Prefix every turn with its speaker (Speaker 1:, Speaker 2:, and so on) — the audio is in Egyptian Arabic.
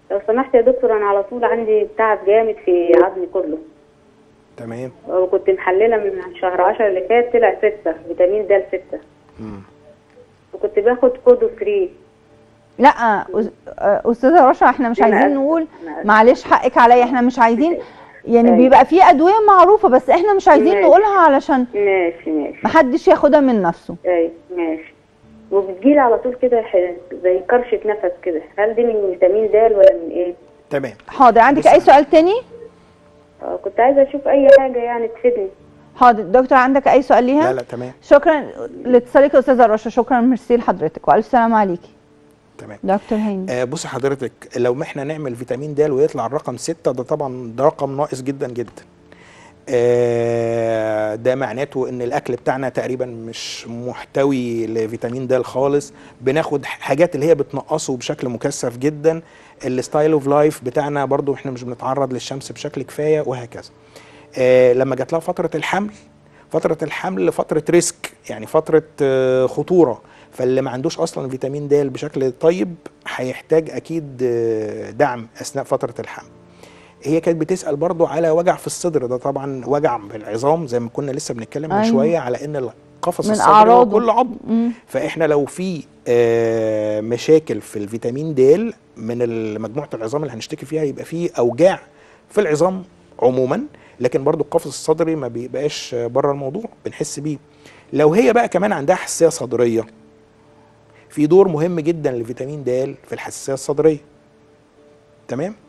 Speaker 1: لو سمحت يا دكتور انا على طول عندي تعب جامد في عظمي كله
Speaker 2: تمام
Speaker 1: وكنت محلله من شهر 10 اللي فات طلع 6 فيتامين د 6
Speaker 2: مم.
Speaker 1: وكنت باخد كودو 3
Speaker 3: لا أس- آه، استاذه رشا احنا مش
Speaker 1: أنا
Speaker 3: عايزين
Speaker 1: آسفة،
Speaker 3: نقول
Speaker 1: أنا آسفة.
Speaker 3: معلش حقك عليا احنا مش عايزين يعني
Speaker 1: أيوة.
Speaker 3: بيبقى في ادويه معروفه بس احنا مش عايزين
Speaker 1: ماشي.
Speaker 3: نقولها علشان
Speaker 1: ماشي ماشي
Speaker 3: محدش ياخدها من نفسه
Speaker 1: ايوه ماشي وبتجيلي على طول كده ح- زي كرشه نفس كده هل دي من فيتامين د ولا من ايه؟
Speaker 2: تمام
Speaker 3: حاضر عندك
Speaker 2: بص-
Speaker 3: اي سؤال تاني
Speaker 1: آه، كنت عايزه اشوف اي حاجه يعني تفيدني
Speaker 3: حاضر دكتور عندك اي سؤال ليها
Speaker 2: لا لا تمام
Speaker 3: شكرا لاتصالك يا استاذه رشا شكرا ميرسي لحضرتك والف سلامه عليكي
Speaker 2: تمام
Speaker 3: دكتور هاني
Speaker 2: آه بص حضرتك لو ما احنا نعمل فيتامين د ويطلع الرقم 6 ده طبعا ده رقم ناقص جدا جدا آه ده معناته ان الاكل بتاعنا تقريبا مش محتوي لفيتامين د خالص بناخد حاجات اللي هي بتنقصه بشكل مكثف جدا الستايل اوف لايف بتاعنا برضو احنا مش بنتعرض للشمس بشكل كفايه وهكذا آه لما جات لها فتره الحمل فتره الحمل فتره ريسك يعني فتره آه خطوره فاللي ما عندوش اصلا فيتامين د بشكل طيب هيحتاج اكيد آه، دعم اثناء فتره الحمل هي كانت بتسال برضو على وجع في الصدر ده طبعا وجع في العظام زي ما كنا لسه بنتكلم من
Speaker 3: أيوة.
Speaker 2: شويه على ان القفص
Speaker 3: من
Speaker 2: الصدري هو
Speaker 3: أعراضه.
Speaker 2: كل عظم
Speaker 3: مم.
Speaker 2: فاحنا لو في آه، مشاكل في الفيتامين د من ال- مجموعه العظام اللي هنشتكي فيها يبقى في اوجاع في العظام عموما لكن برضو القفص الصدري ما بيبقاش بره الموضوع بنحس بيه لو هي بقى كمان عندها حساسيه صدريه في دور مهم جدا لفيتامين د في الحساسيه الصدريه تمام